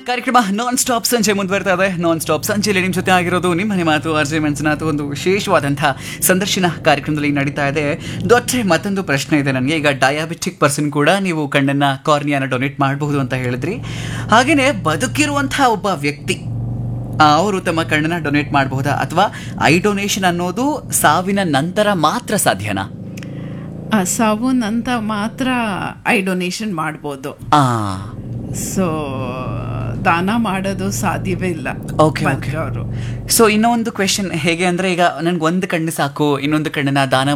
ಕಾರ್ಯಕ್ರಮ non stop ಸಂಜೆ ಮುಂದುವರ್ತಾ ಇದೆ ನಾನ್ ಸ್ಟಾಪ್ ಸಂಜೆಯಲ್ಲಿ ನಿಮ್ಮ ಜೊತೆ ಆಗಿರೋದು ನಿಮ್ಮ ಮನೆ ಮಾತು ಅರ್ಜೆ ಮಂಜುನಾಥ್ ಒಂದು ವಿಶೇಷವಾದಂತಹ ಸಂದರ್ಶನ ಕಾರ್ಯಕ್ರಮದಲ್ಲಿ ನಡೀತಾ ಇದೆ ದೊಡ್ಡ ಮತ್ತೊಂದು ಪ್ರಶ್ನೆ ಇದೆ ನನಗೆ ಈಗ ಡಯಾಬಿಟಿಕ್ ಪರ್ಸನ್ ಕೂಡ ನೀವು ಕಣ್ಣನ್ನ ಕಾರ್ನಿಯಾನ ಡೊನೇಟ್ ಮಾಡಬಹುದು ಅಂತ ಹೇಳಿದ್ರಿ ಹಾಗೇನೆ ಬದುಕಿರುವಂತಹ ಒಬ್ಬ ವ್ಯಕ್ತಿ ಆ, ಅವರು ತಮ್ಮ ಕಣ್ಣನ್ನ ಡೊನೇಟ್ ಮಾಡಬಹುದಾ ಅಥವಾ ಐ ಡೊನೇಷನ್ ಅನ್ನೋದು ಸಾವಿನ ನಂತರ ಮಾತ್ರ ಸಾಧ್ಯನಾ ಆ, ಸಾವು ನಂತ ಮಾತ್ರ ಐ ಡೊನೇಷನ್ ಮಾಡ್ಬೋದು ಆ ಸೊ ದಾನ ಮಾಡೋದು ಸಾಧ್ಯವೇ ಇಲ್ಲ ಓಕೆ ಓಕೆ ಅವರು ಸೊ ಇನ್ನೊಂದು ಕ್ವೆಶನ್ ಹೇಗೆ ಅಂದ್ರೆ ಈಗ ನನ್ಗೆ ಒಂದು ಕಣ್ಣು ಸಾಕು ಇನ್ನೊಂದು ಕಣ್ಣನ್ನ ದಾನ